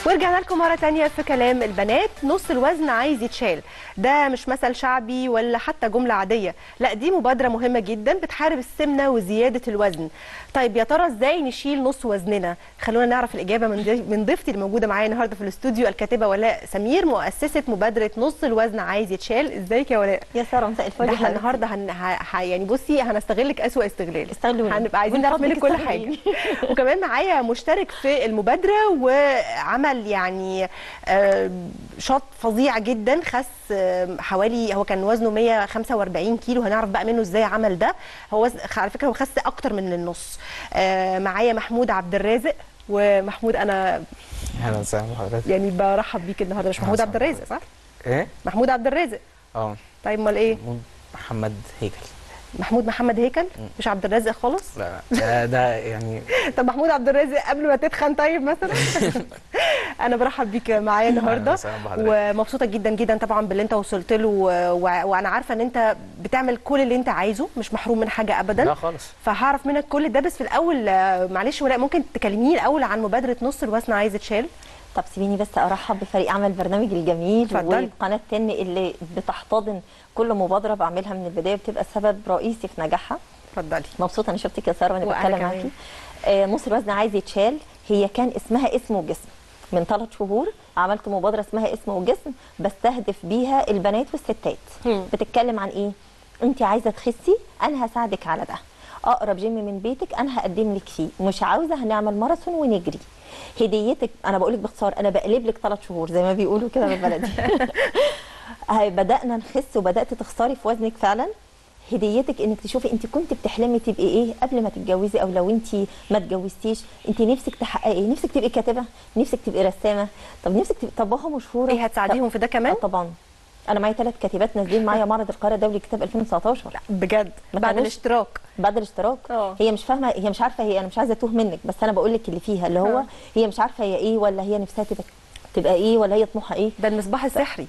ورجعنا لكم مرة تانية في كلام البنات نص الوزن عايز يتشال ده مش مثل شعبي ولا حتى جملة عادية لا دي مبادرة مهمة جدا بتحارب السمنة وزيادة الوزن طيب يا ترى ازاي نشيل نص وزننا خلونا نعرف الإجابة من ضيف- من ضيفتي اللي موجودة معايا النهاردة في الاستوديو الكاتبة ولاء سمير مؤسسة مبادرة نص الوزن عايز يتشال ازيك يا ولاء يا ساره مساء الفل ده يا احنا حبيبتي. النهارده هن... ه... ه... يعني بصي هنستغلك اسوء استغلال استغلوا مني. هنبقى عايزين من نعرف منك فضلك كل حاجه استغليني. وكمان معايا مشترك في المبادره وعمل يعني آه، شوط فظيع جدا خس آه، حوالي هو كان وزنه 145 كيلو هنعرف بقى منه ازاي عمل ده هو وز- على فكره هو خس اكتر من النص آه، معايا محمود عبد الرازق ومحمود انا اهلا وسهلا بحضرتك يعني برحب بيك النهارده مش محمود أهلا عبد الرازق صح ايه؟ محمود عبد الرازق اه طيب امال ايه محمود محمد هيكل محمود محمد هيكل مش عبد الرازق خالص لا ده, ده يعني طب محمود عبد الرازق قبل ما تتخن طيب مثلا انا برحب بيك معايا النهارده وسهلا بحضرتك. ومبسوطه جدا جدا طبعا باللي انت وصلت له و... و... وانا عارفه ان انت بتعمل كل اللي انت عايزه مش محروم من حاجه ابدا لا خالص فهعرف منك كل ده بس في الاول آه، معلش ولاء ممكن تكلميني الاول عن مبادره نص الوزن عايز يتشال طب سيبيني بس ارحب بفريق عمل البرنامج الجميل اتفضلي. وقناه تن اللي بتحتضن كل مبادره بعملها من البدايه بتبقى سبب رئيسي في نجاحها اتفضلي مبسوطه اني شفتك يا ساره وانا وأنا بتكلم كمان. معاكي آه، نص الوزن عايز يتشال هي كان اسمها اسم وجسم من ثلاث شهور عملت مبادره اسمها اسم وجسم بستهدف بيها البنات والستات هم. بتتكلم عن ايه انت عايزه تخسي انا هساعدك على ده اقرب جيم من بيتك انا هقدم لك فيه مش عاوزه هنعمل ماراثون ونجري هديتك انا بقول لك باختصار انا بقلب لك ثلاث شهور زي ما بيقولوا كده بالبلدي هاي بدانا نخس وبدات تخسري في وزنك فعلا هديتك انك تشوفي انت كنت بتحلمي تبقي ايه قبل ما تتجوزي او لو انت ما اتجوزتيش انت نفسك تحققي ايه نفسك تبقي كاتبه نفسك تبقي رسامه طب نفسك تبقي طباخه مشهوره ايه هتساعديهم في ده كمان آه طبعا انا معايا ثلاث كاتبات نازلين معايا معرض القاهره الدولي للكتاب 2019 بجد ما بعد كانوش- الاشتراك بعد الاشتراك اه. هي مش فاهمه هي مش عارفه هي انا مش عايزه اتوه منك بس انا بقول لك اللي فيها اللي هو اه. هي مش عارفه هي ايه ولا هي نفسها تبقى تبقى ايه ولا هي طموحها ايه ده المصباح السحري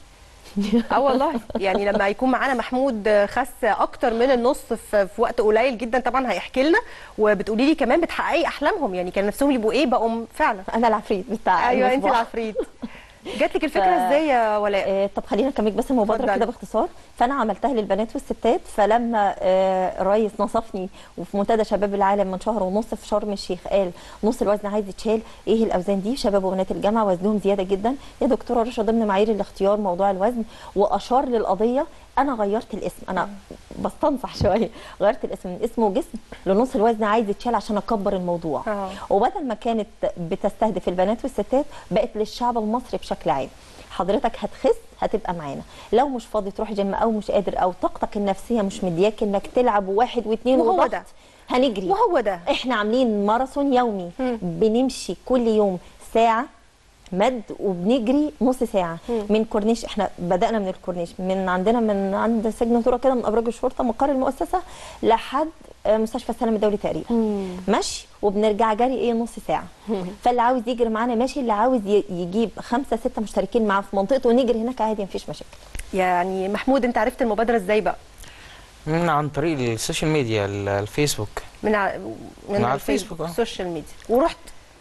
اه والله يعني لما يكون معانا محمود خس اكتر من النص في, في وقت قليل جدا طبعا هيحكي لنا وبتقولي لي كمان بتحققي احلامهم يعني كان نفسهم يبقوا ايه بقوا فعلا انا العفريت بتاع ايوه انت المصباح. العفريت جات لك الفكره ف- ازاي يا ولاء آه، طب خلينا نكمل بس المبادره اتفضلي. كده باختصار فانا عملتها للبنات والستات فلما آه، الرئيس نصفني وفي منتدى شباب العالم من شهر ونص في شرم الشيخ قال نص الوزن عايز يتشال ايه الاوزان دي شباب وبنات الجامعه وزنهم زياده جدا يا دكتوره رشا ضمن معايير الاختيار موضوع الوزن واشار للقضيه انا غيرت الاسم انا بستنصح شويه غيرت الاسم من اسم وجسم لنص الوزن عايز يتشال عشان اكبر الموضوع اه. وبدل ما كانت بتستهدف البنات والستات بقت للشعب المصري بشكل عام حضرتك هتخس هتبقى معانا لو مش فاضي تروح جيم او مش قادر او طاقتك النفسيه مش مدياك انك تلعب واحد واثنين وهو وضغط ده. هنجري وهو ده احنا عاملين ماراثون يومي مم. بنمشي كل يوم ساعه مد وبنجري نص ساعه مم. من كورنيش احنا بدانا من الكورنيش من عندنا من عند سجن طوره كده من ابراج الشرطه مقر المؤسسه لحد آه، مستشفى السلام الدولي تقريبا ماشي وبنرجع جري ايه نص ساعه فاللي عاوز يجري معانا ماشي اللي عاوز ي- يجيب خمسه سته مشتركين معاه في منطقته ونجري هناك عادي مفيش مشاكل يعني محمود انت عرفت المبادره ازاي بقى من عن طريق السوشيال ميديا ال- الفيسبوك من ع... من على الفيسبوك الفيسبوك، اه. السوشيال ميديا ورحت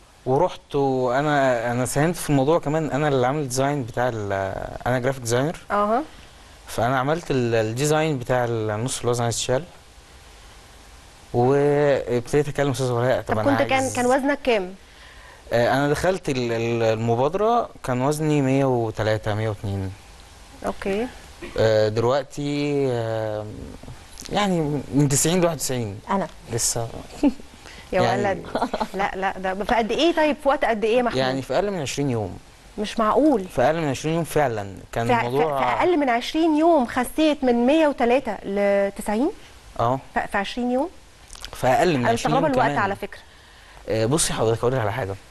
ورحت وانا انا ساهمت في الموضوع كمان انا اللي عامل الديزاين بتاع ال- انا جرافيك ديزاينر اها فانا عملت ال- الديزاين بتاع النص الوزن عايز يتشال وابتديت اكلم استاذ ولاء طب طب كنت انا كان عايز كان وزنك كام آه، انا دخلت ال- ال- المبادره كان وزني 103 102 اوكي آه، دلوقتي آه، يعني من 90 ل 91 انا لسه يا يعني- ولد لا لا ده في قد ايه طيب في وقت قد ايه يا محمود يعني في اقل من 20 يوم مش معقول في اقل من 20 يوم فعلا كان في, في, الموضوع في اقل من 20 يوم خسيت من 103 ل 90 اه في في 20 يوم في اقل من انا 20 يوم مستغربه الوقت كمان. على فكره آه، بصي حضرتك اقول لك على حاجه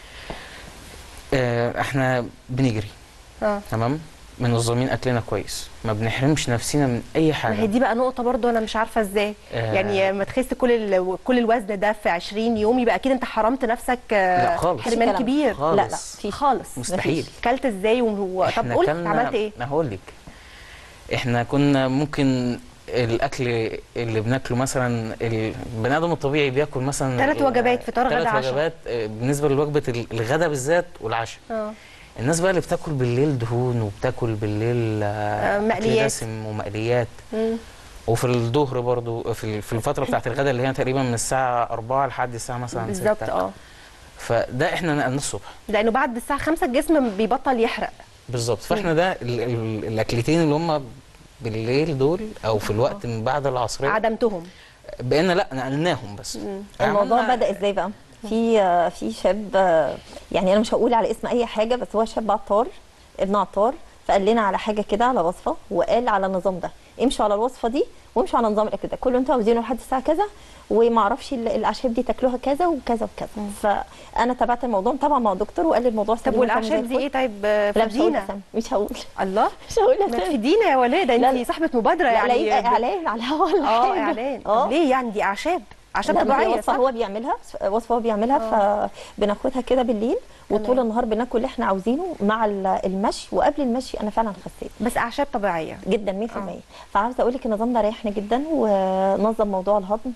آه، احنا بنجري اه تمام منظمين اكلنا كويس ما بنحرمش نفسنا من اي ما هي حاجه دي بقى نقطه برضو انا مش عارفه ازاي آه. يعني ما تخس كل ال... كل الوزن ده في 20 يوم يبقى اكيد انت حرمت نفسك آه، لا خالص. حرمان كلام. كبير خالص. لا لا في خالص مستحيل كلت ازاي وهو طب احنا قول كلنا- عملت ايه انا هقول لك احنا كنا ممكن الاكل اللي بناكله مثلا البني ادم الطبيعي بياكل مثلا تلات ال- وجبات، فطار، غدا، تلات عشاء. وجبات آه، بالنسبه لوجبه ال- الغدا بالذات والعشاء اه الناس بقى اللي بتاكل بالليل دهون وبتاكل بالليل آه، آه، أكل مقليات. دسم ومقليات مم. وفي الظهر برضو في ال- في الفتره بتاعت الغدا اللي هي تقريبا من الساعه 4 لحد الساعه مثلا بالظبط 6 اه فده احنا نقلناه الصبح لانه بعد الساعه 5 الجسم بيبطل يحرق بالظبط فاحنا ده ال- ال- الاكلتين اللي هم بالليل دول او في الوقت من بعد العصريه عدمتهم بقينا لا نقلناهم بس الموضوع عملنا- بدا ازاي بقى في آه، في شاب آه، يعني انا مش هقول على اسم اي حاجه بس هو شاب عطار ابن عطار فقال لنا على حاجه كده على وصفه وقال على النظام ده امشوا على الوصفه دي وامشوا على نظام الاكل ده كله انتوا عاوزينه لحد الساعه كذا وما اعرفش ال- الاعشاب دي تاكلوها كذا وكذا وكذا فانا تابعت الموضوع طبعا مع دكتور وقال لي الموضوع طب سليم وتمام زي والاعشاب دي الفل. ايه طيب آه، لا مش هقول فدينا أسامي، مش هقول الله مش هقول ما أسامي. تفيدينا يا ولاده لا، انت لا. صاحبه مبادره لا يعني لا يبقى ب- اعلان على الهوا ولا اه حاجة. اعلان اه طب ليه يعني دي اعشاب اعشاب لا، ما هي طبيعيه وصفه صح هو بيعملها وصفه هو بيعملها فبناخدها كده بالليل وطول النهار بناكل اللي احنا عاوزينه مع ال- المشي وقبل المشي انا فعلا خسيت بس اعشاب طبيعيه جدا 100% فعاوزه اقول لك النظام ده ريحنا جدا ونظم موضوع الهضم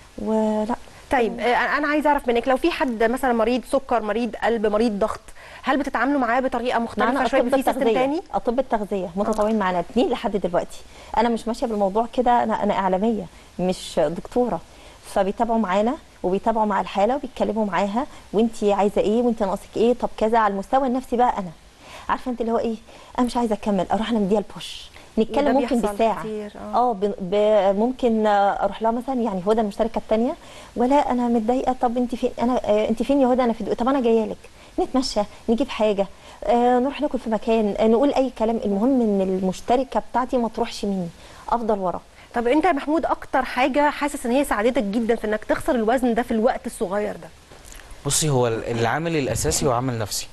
ولا طيب آه، انا عايزه اعرف منك لو في حد مثلا مريض سكر مريض قلب مريض ضغط هل بتتعاملوا معاه بطريقه مختلفه معانا شويه اطباء في سيستم التغذيه تاني اطباء التغذيه متطوعين معانا اثنين لحد دلوقتي انا مش ماشيه بالموضوع كده انا انا اعلاميه مش دكتوره فبيتابعوا معانا وبيتابعوا مع الحاله وبيتكلموا معاها وانت عايزه ايه وانت ناقصك ايه طب كذا على المستوى النفسي بقى انا عارفه انت اللي هو ايه انا مش عايزه اكمل اروح انا مديها البوش وده نتكلم ممكن بيحصل بالساعه كتير، آه. اه ب... ب... ممكن آه، اروح لها مثلا يعني هدى المشتركه الثانيه ولا انا متضايقه طب انت فين انا آه انت فين يا هدى انا في طب انا جايه لك نتمشى نجيب حاجه آه نروح ناكل في مكان آه نقول اي كلام المهم ان المشتركه بتاعتي ما تروحش مني افضل ورا طب انت يا محمود اكتر حاجه حاسس ان هي ساعدتك جدا في انك تخسر الوزن ده في الوقت الصغير ده بصي هو ال- العامل الاساسي هو عامل نفسي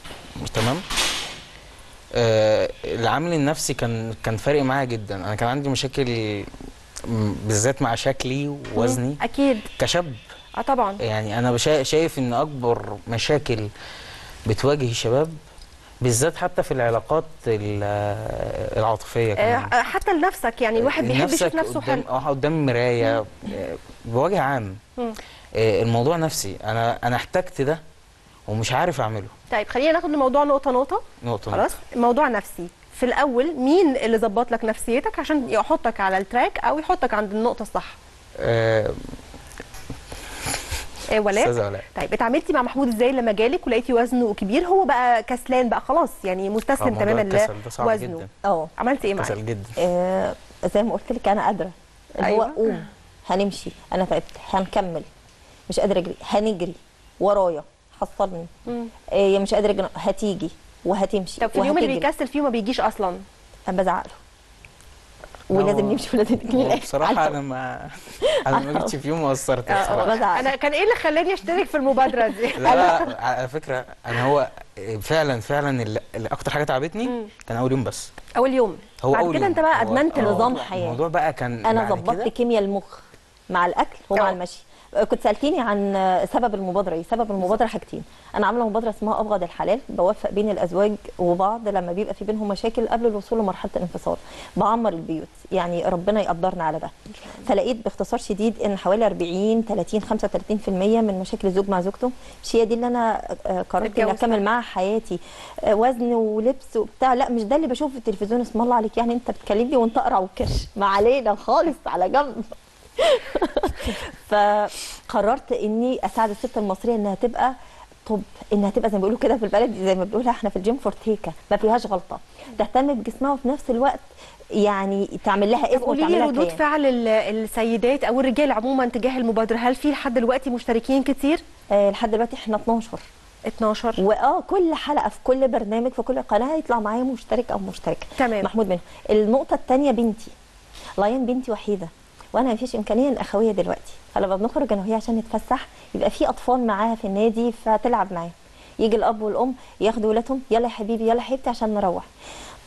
تمام آه العامل النفسي كان كان فارق معايا جدا انا كان عندي مشاكل م- بالذات مع شكلي ووزني اكيد كشاب اه طبعا يعني انا بشا- شايف ان اكبر مشاكل بتواجه الشباب بالذات حتى في العلاقات ال- العاطفيه كمان آه حتى لنفسك يعني الواحد بيحب يشوف نفسك نفسه قدام حلو اه قدام المرايه آه، بوجه عام مم. آه، الموضوع نفسي انا انا احتجت ده ومش عارف اعمله طيب خلينا ناخد الموضوع نقطه نقطه نقطه خلاص موضوع نفسي في الاول مين اللي ظبط لك نفسيتك عشان يحطك على التراك او يحطك عند النقطه الصح آه، إيه ولاء استاذه ولاء طيب اتعاملتي مع محمود ازاي لما جالك ولقيتي وزنه كبير هو بقى كسلان بقى خلاص يعني آه، مستسلم موضوع تماما الكسل ده صعب لوزنه جدا اه عملتي ايه معاه كسل جدا آه، زي ما قلت لك انا قادره اللي أيوة. هو قوم هنمشي انا تعبت هنكمل مش قادره اجري هنجري ورايا حصلني مم. آه، مش قادره اجري هتيجي وهتمشي طب في اليوم اللي وهتجري. بيكسل فيه وما بيجيش اصلا انا بزعق له ولازم هو- نمشي ولازم نجري هو للآخر. بصراحه على انا ما انا ما جيتش في يوم وقصرت آه، بصراحه بزعق انا كان ايه اللي خلاني اشترك في المبادره دي لا لا على فكره انا هو فعلا فعلا اللي اللي اكتر حاجه تعبتني مم. كان اول يوم بس اول يوم هو بعد اول كده يوم. انت بقى هو- ادمنت آه، نظام الموضوع حياة. الموضوع بقى كان انا بعد ظبطت كده- كيمياء المخ مع الاكل ومع آه. المشي كنت سالتيني عن سبب المبادره ايه سبب المبادره حاجتين انا عامله مبادره اسمها ابغض الحلال بوفق بين الازواج وبعض لما بيبقى في بينهم مشاكل قبل الوصول لمرحله الانفصال بعمر البيوت يعني ربنا يقدرنا على ده فلقيت باختصار شديد ان حوالي 40 30 35% من مشاكل الزوج مع زوجته مش هي دي اللي انا آه، قررت اني اتجوز اكمل فعلا. معاها حياتي آه، وزن ولبس وبتاع لا مش ده اللي بشوفه في التلفزيون اسم الله عليك يعني انت بتكلمني وانت اقرع وكش ما علينا خالص على جنب فقررت اني اساعد الست المصريه انها تبقى طب انها تبقى زي ما بيقولوا كده في البلد زي ما بنقولها احنا في الجيم فورتيكا ما فيهاش غلطه تهتم بجسمها وفي نفس الوقت يعني تعمل لها طب اسم قولي لي وتعمل لها ردود كيان. فعل ال- السيدات او الرجال عموما تجاه المبادره هل في لحد دلوقتي مشتركين كتير آه لحد دلوقتي احنا 12 12 واه كل حلقه في كل برنامج في كل قناه يطلع معايا مشترك او مشتركه تمام. محمود منهم النقطه الثانيه بنتي لاين بنتي وحيده وانا ما فيش امكانيه الاخويه دلوقتي فلما بنخرج انا وهي عشان نتفسح يبقى في اطفال معاها في النادي فتلعب معاهم يجي الاب والام ياخدوا ولادهم يلا يا حبيبي يلا يا حبيبتي عشان نروح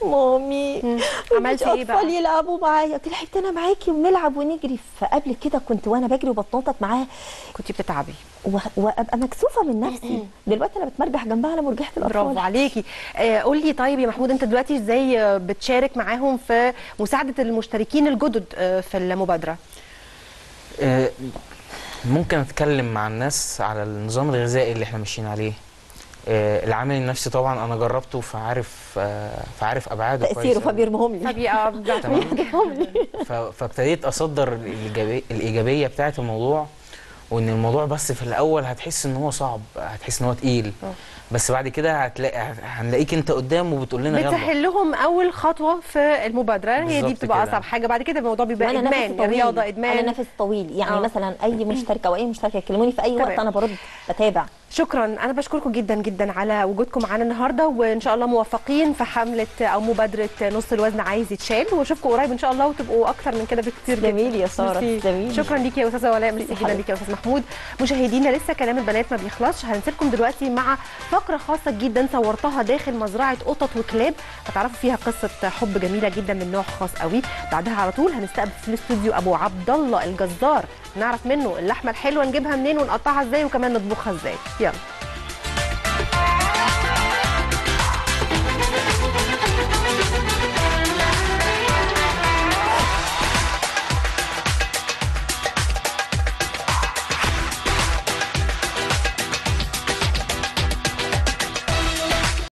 مامي مم. مفيش عملتي ايه بقى؟ اطفال يلعبوا معايا قلت لها حبيبتي انا معاكي ونلعب ونجري فقبل كده كنت وانا بجري وبتنطط معاها كنت بتتعبي و- وابقى مكسوفه من نفسي دلوقتي انا بتمرجح جنبها على مرجحه الاطفال برافو عليكي آه قول لي طيب يا محمود انت دلوقتي ازاي آه، بتشارك معاهم في مساعده المشتركين الجدد آه في المبادره آه، ممكن اتكلم مع الناس على النظام الغذائي اللي احنا ماشيين عليه آه، العامل النفسي طبعا انا جربته فعارف آه، فعارف ابعاده كويس تاثيره أوي. فبيرمهم لي فبيبقى تمام ف- فابتديت اصدر الإيجابي- الايجابيه بتاعه الموضوع وان الموضوع بس في الاول هتحس ان هو صعب هتحس ان هو تقيل بس بعد كده هتلاقي هنلاقيك انت قدام وبتقول لنا يلا بتسهل لهم اول خطوه في المبادره هي دي بالظبط بتبقى كده. اصعب حاجه بعد كده الموضوع بيبقى وانا نفسي ادمان طويل الرياضه انا ادمان نفس طويل يعني آه. مثلا اي مشتركه او اي مشتركه يكلموني في اي تمام. وقت انا برد بتابع شكرا انا بشكركم جدا جدا على وجودكم معانا النهارده وان شاء الله موفقين في حمله او مبادره نص الوزن عايز يتشال واشوفكم قريب ان شاء الله وتبقوا اكتر من كده بكتير جدا جميل يا سارة، ميرسي. جميل. شكرا ليكي يا استاذه ولاء ميرسي ميرسي جدا حبيبتي. ليكي يا استاذ محمود مشاهدينا لسه كلام البنات ما بيخلصش هنسيبكم دلوقتي مع فقره خاصه جدا صورتها داخل مزرعه قطط وكلاب هتعرفوا فيها قصه حب جميله جدا من نوع خاص قوي بعدها على طول هنستقبل في الاستوديو ابو عبد الله الجزار نعرف منه اللحمه الحلوه نجيبها منين ونقطعها ازاي وكمان نطبخها ازاي يلا